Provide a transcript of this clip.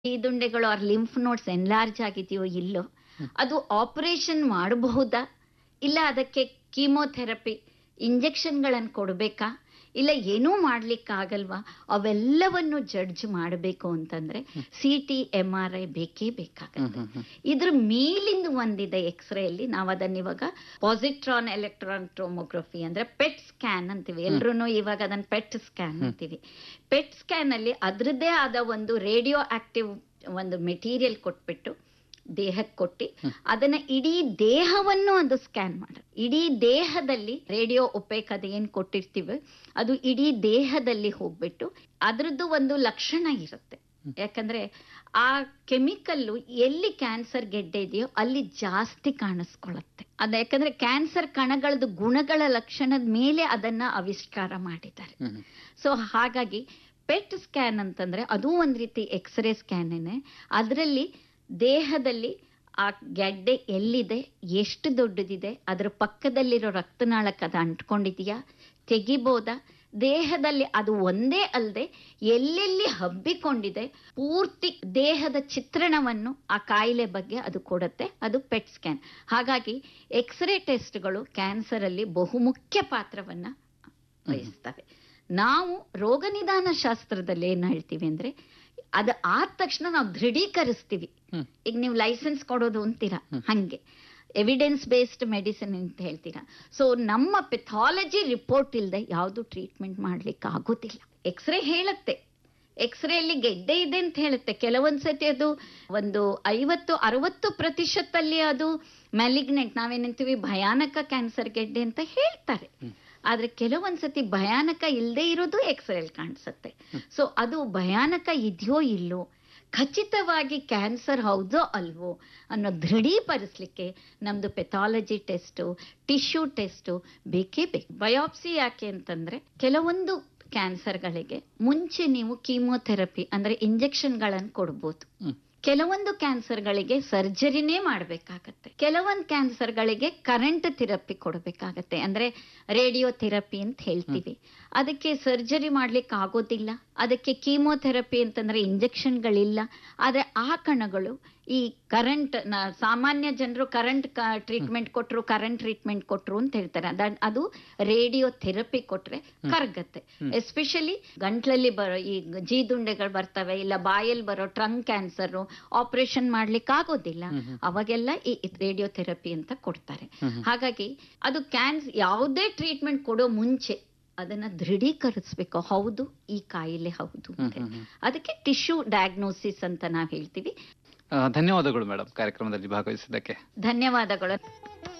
ಈ ದುಂಡೆಗಳು or lymph nodes enlarge ಆಗಿದೆಯೋ ಇಲ್ಲೋ ಅದು ಆಪರೇಷನ್ ಮಾಡಬಹುದಾ ಇಲ್ಲ ಅದಕ್ಕೆ ಕೀಮೋಥೆರಪಿ ಇಂಜೆಕ್ಷನ್ಗಳನ್ನು ಕೊಡಬೇಕಾ ಇಲ್ಲ ಏನೂ ಮಾಡ್ಲಿಕ್ಕಾಗಲ್ವಾ ಅವೆಲ್ಲವನ್ನು ಜಡ್ಜ್ ಮಾಡಬೇಕು ಅಂತಂದ್ರೆ C T M R I ಬೇಕೇ ಬೇಕಾಗತ್ತೆ ಇದ್ರ ಮೇಲಿಂದ ಒಂದಿದೆ ಎಕ್ಸ್ರೇ ಅಲ್ಲಿ ನಾವು ಅದನ್ನ ಇವಾಗ ಪಾಸಿಟ್ರಾನ್ ಎಲೆಕ್ಟ್ರಾನ್ ಟೋಮೋಗ್ರಫಿ ಅಂದ್ರೆ ಪೆಟ್ ಸ್ಕ್ಯಾನ್ ಅಂತೀವಿ ಎಲ್ರು ಇವಾಗ ಅದನ್ನ ಪೆಟ್ ಸ್ಕ್ಯಾನ್ ಅಂತೀವಿ ಪೆಟ್ ಸ್ಕ್ಯಾನ್ ಅಲ್ಲಿ ಅದ್ರದ್ದೇ ಆದ ಒಂದು ರೇಡಿಯೋ ಆಕ್ಟಿವ್ ಒಂದು ಮೆಟೀರಿಯಲ್ ಕೊಟ್ಬಿಟ್ಟು ದೇಹಕ್ಕೆ ಕೊಟ್ಟು ಅದನ್ನ ಇಡೀ ದೇಹವನ್ನು ಅದು ಸ್ಕ್ಯಾನ್ ಮಾಡ ಇಡೀ ದೇಹದಲ್ಲಿ ರೇಡಿಯೋ ಒಪೇಕ್ ಅದು ಏನ್ ಕೊಟ್ಟಿರ್ತೀವಿ ಅದು ಇಡೀ ದೇಹದಲ್ಲಿ ಹೋಗ್ಬಿಟ್ಟು ಅದ್ರದ್ದು ಒಂದು ಲಕ್ಷಣ ಇರುತ್ತೆ ಯಾಕಂದ್ರೆ ಆ ಕೆಮಿಕಲ್ಲು ಎಲ್ಲಿ ಕ್ಯಾನ್ಸರ್ ಗೆಡ್ಡೆ ಇದೆಯೋ ಅಲ್ಲಿ ಜಾಸ್ತಿ ಕಾಣಿಸ್ಕೊಳ್ಳುತ್ತೆ ಅದ ಯಾಕಂದ್ರೆ ಕ್ಯಾನ್ಸರ್ ಕಣಗಳದ್ದು ಗುಣಗಳ ಲಕ್ಷಣದ ಮೇಲೆ ಅದನ್ನ ಆವಿಷ್ಕಾರ ಮಾಡಿದ್ದಾರೆ ಸೊ ಹಾಗಾಗಿ ಪೆಟ್ ಸ್ಕ್ಯಾನ್ ಅಂತಂದ್ರೆ ಅದು ಒಂದ್ ರೀತಿ ಎಕ್ಸ್ರೇ ಸ್ಕ್ಯಾನೇನೆ ಅದರಲ್ಲಿ ದೇಹದಲ್ಲಿ ಆ ಗೆಡ್ಡೆ ಎಲ್ಲಿದೆ ಎಷ್ಟು ದೊಡ್ಡದಿದೆ ಅದರ ಪಕ್ಕದಲ್ಲಿರೋ ರಕ್ತನಾಳಕ್ಕೆ ಅದು ಅಂಟ್ಕೊಂಡಿದೆಯಾ ತೆಗಿಬೋದಾ ದೇಹದಲ್ಲಿ ಅದು ಒಂದೇ ಅಲ್ಲದೆ ಎಲ್ಲೆಲ್ಲಿ ಹಬ್ಬಿಕೊಂಡಿದೆ ಪೂರ್ತಿ ದೇಹದ ಚಿತ್ರಣವನ್ನು ಆ ಕಾಯಿಲೆ ಬಗ್ಗೆ ಅದು ಕೊಡುತ್ತೆ ಅದು ಪೆಟ್ ಸ್ಕ್ಯಾನ್ ಹಾಗಾಗಿ ಎಕ್ಸ್ರೇ ಟೆಸ್ಟ್ಗಳು ಕ್ಯಾನ್ಸರ್ ಅಲ್ಲಿ ಬಹುಮುಖ್ಯ ಪಾತ್ರವನ್ನ ವಹಿಸ್ತವೆ ನಾವು ರೋಗ ನಿದಾನ ಶಾಸ್ತ್ರದಲ್ಲಿ ಏನ್ ಹೇಳ್ತೀವಿ ಅಂದ್ರೆ ಅದು ಆದ ತಕ್ಷಣ ನಾವು ದೃಢೀಕರಿಸ್ತೀವಿ ಈಗ ನೀವು ಲೈಸೆನ್ಸ್ ಕೊಡೋದು ಅಂತೀರಾ ಹಂಗೆ ಎವಿಡೆನ್ಸ್ ಬೇಸ್ಡ್ ಮೆಡಿಸಿನ್ ಅಂತ ಹೇಳ್ತೀರಾ ಸೊ ನಮ್ಮ ಪೆಥಾಲಜಿ ರಿಪೋರ್ಟ್ ಇಲ್ಲದೆ ಯಾವುದು ಟ್ರೀಟ್ಮೆಂಟ್ ಮಾಡ್ಲಿಕ್ಕೆ ಆಗೋದಿಲ್ಲ ಎಕ್ಸ್ರೇ ಹೇಳುತ್ತೆ ಎಕ್ಸ್ರೇ ಅಲ್ಲಿ ಗೆಡ್ಡೆ ಇದೆ ಅಂತ ಹೇಳುತ್ತೆ ಕೆಲವೊಂದ್ಸತಿ ಅದು ಒಂದು ಐವತ್ತು ಅರವತ್ತು ಪ್ರತಿಶತಲ್ಲಿ ಅದು ಮ್ಯಾಲಿಗ್ನೆಂಟ್ ನಾವೇನಂತೀವಿ ಭಯಾನಕ ಕ್ಯಾನ್ಸರ್ ಗೆಡ್ಡೆ ಅಂತ ಹೇಳ್ತಾರೆ ಆದ್ರೆ ಕೆಲವೊಂದ್ಸತಿ ಭಯಾನಕ ಇಲ್ಲದೆ ಇರೋದು ಎಕ್ಸ್ರೇಲ್ ಕಾಣಿಸುತ್ತೆ ಸೊ ಅದು ಭಯಾನಕ ಇದೆಯೋ ಇಲ್ಲೋ ಖಚಿತವಾಗಿ ಕ್ಯಾನ್ಸರ್ ಹೌದೋ ಅಲ್ವೋ ಅನ್ನೋ ದೃಢೀಪಡಿಸ್ಲಿಕ್ಕೆ ನಮ್ದು ಪೆಥಾಲಜಿ ಟೆಸ್ಟು ಟಿಶ್ಯೂ ಟೆಸ್ಟು ಬೇಕೇ ಬೇಕು ಬಯಾಪ್ಸಿ ಯಾಕೆ ಅಂತಂದ್ರೆ ಕೆಲವೊಂದು ಕ್ಯಾನ್ಸರ್ಗಳಿಗೆ ಮುಂಚೆ ನೀವು ಕೀಮೋಥೆರಪಿ ಅಂದ್ರೆ ಇಂಜೆಕ್ಷನ್ಗಳನ್ನು ಕೊಡ್ಬೋದು ಕೆಲವೊಂದು ಕ್ಯಾನ್ಸರ್ಗಳಿಗೆ ಸರ್ಜರಿನೇ ಮಾಡಬೇಕಾಗತ್ತೆ ಕೆಲವೊಂದು ಕ್ಯಾನ್ಸರ್ಗಳಿಗೆ ಕರೆಂಟ್ ಥೆರಪಿ ಕೊಡಬೇಕಾಗತ್ತೆ ಅಂದ್ರೆ ರೇಡಿಯೋ ಥೆರಪಿ ಅಂತ ಹೇಳ್ತೀವಿ ಅದಕ್ಕೆ ಸರ್ಜರಿ ಮಾಡ್ಲಿಕ್ಕೆ ಆಗೋದಿಲ್ಲ ಅದಕ್ಕೆ ಕೀಮೋಥೆರಪಿ ಅಂತಂದ್ರೆ ಇಂಜೆಕ್ಷನ್ಗಳಿಲ್ಲ ಆದ್ರೆ ಆ ಕಣಗಳು ಈ ಕರೆಂಟ್ ಸಾಮಾನ್ಯ ಜನರು ಕರೆಂಟ್ ಟ್ರೀಟ್ಮೆಂಟ್ ಕೊಟ್ರು ಕರೆಂಟ್ ಟ್ರೀಟ್ಮೆಂಟ್ ಕೊಟ್ರು ಅಂತ ಹೇಳ್ತಾರೆ ಅದ- ಅದು ರೇಡಿಯೋ ಥೆರಪಿ ಕೊಟ್ರೆ ಕರಗತ್ತೆ ಎಸ್ಪೆಷಲಿ ಗಂಟ್ಲಲ್ಲಿ ಬರೋ ಈ ಜೀದುಂಡೆಗಳು ಬರ್ತವೆ ಇಲ್ಲ ಬಾಯಲ್ಲಿ ಬರೋ ಟ್ರಂಕ್ ಕ್ಯಾನ್ಸರ್ ಆಪರೇಷನ್ ಮಾಡ್ಲಿಕ್ಕೆ ಆಗೋದಿಲ್ಲ ಅವಾಗೆಲ್ಲ ಈ ರೇಡಿಯೋ ಥೆರಪಿ ಅಂತ ಕೊಡ್ತಾರೆ ಹಾಗಾಗಿ ಅದು ಕ್ಯಾನ್ಸ್ ಯಾವುದೇ ಟ್ರೀಟ್ಮೆಂಟ್ ಕೊಡೋ ಮುಂಚೆ ಅದನ್ನ ದೃಢೀಕರಿಸ್ಬೇಕು ಹೌದು ಈ ಕಾಯಿಲೆ ಹೌದು ಅಂತ ಅದಕ್ಕೆ ಟಿಶ್ಯೂ ಡಯಾಗ್ನೋಸಿಸ್ ಅಂತ ನಾವು ಹೇಳ್ತೀವಿ ಆ, ಧನ್ಯವಾದಗಳು ಮೇಡಮ್ ಕಾರ್ಯಕ್ರಮದಲ್ಲಿ ಭಾಗವಹಿಸಿದ್ದಕ್ಕೆ ಧನ್ಯವಾದಗಳು